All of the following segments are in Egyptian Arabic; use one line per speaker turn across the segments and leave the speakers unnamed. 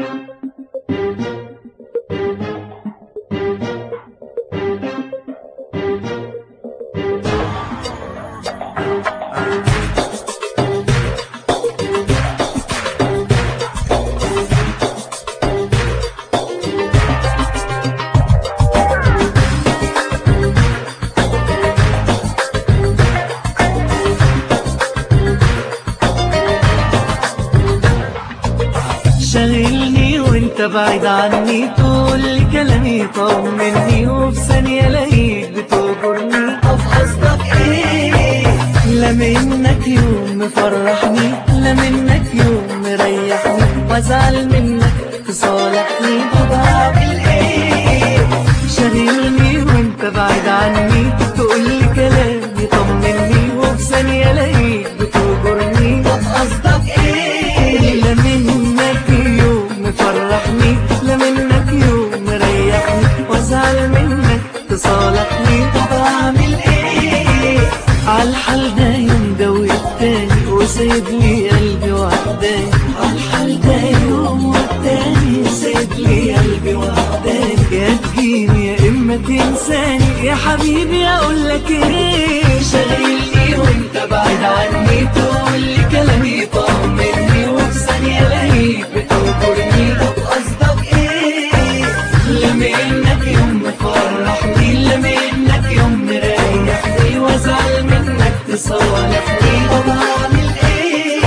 شاغلني وانت بعيد عني تقول لي كلامي طمني وفي ثانية الاقيك بتجرني طب قصدك ايه لا منك يوم مفرحني لا منك يوم مريحني وازعل منك تصالحني طب اعمل ايه شاغلني وانت بعيد عني تقول لي كلامي طمني وفي ثانية الاقيك بتجرني طب قصدك ايه لا منك يوم مفرحني لا منك يوم مريحني وازعل منك تصالحني طب اعمل ايه عالحال ده يوم دوي التاني وسايب لي قلبي وحداني عالحال ده يوم والتاني وسايب لي قلبي وحداني يا تجيني يا اما تنساني يا حبيبي اقول لك ايه شاغلني وانت بعيد عني تقول لي كلامي طمني وفي ثانيه الاقيك بتوترني طب قصدك ايه لا منك يوم مفرحني لا منك يوم مريحني وازعل منك تصالحني طب اعمل ايه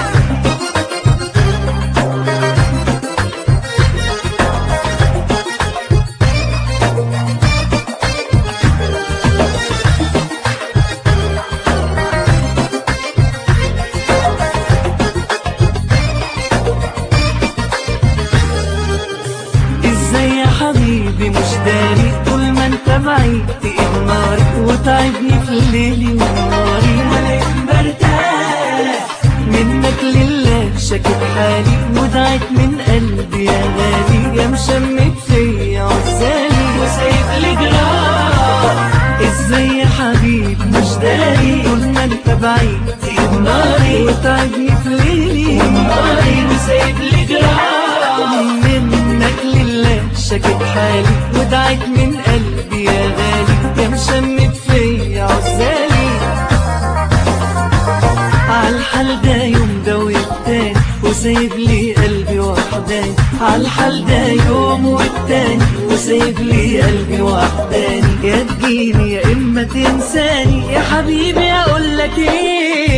ازاي يا حبيبي مش داري طول ما انت بعيد تقيد ناري وتعبني في ليلي ونهاري ولا يوم برتاح منك لله شاكت حالي ودعيت من قلبي يا غالي يا مشمت فيا عزالي وسايب لي جراح ازاي يا حبيبي مش داري طول ما انت بعيد تقيد ناري وتعبني في ليلي ونهاري وسايب لي جراح منك لله شكت حالي ودعيت من قلبي يا غالي يا مشمت فيا عزالي عالحال ده يوم ده والتاني وسايب لي قلبي وحداني عالحال ده يوم والتاني وسايب لي قلبي وحداني يا تجيني يا اما تنساني يا حبيبي اقول لك ايه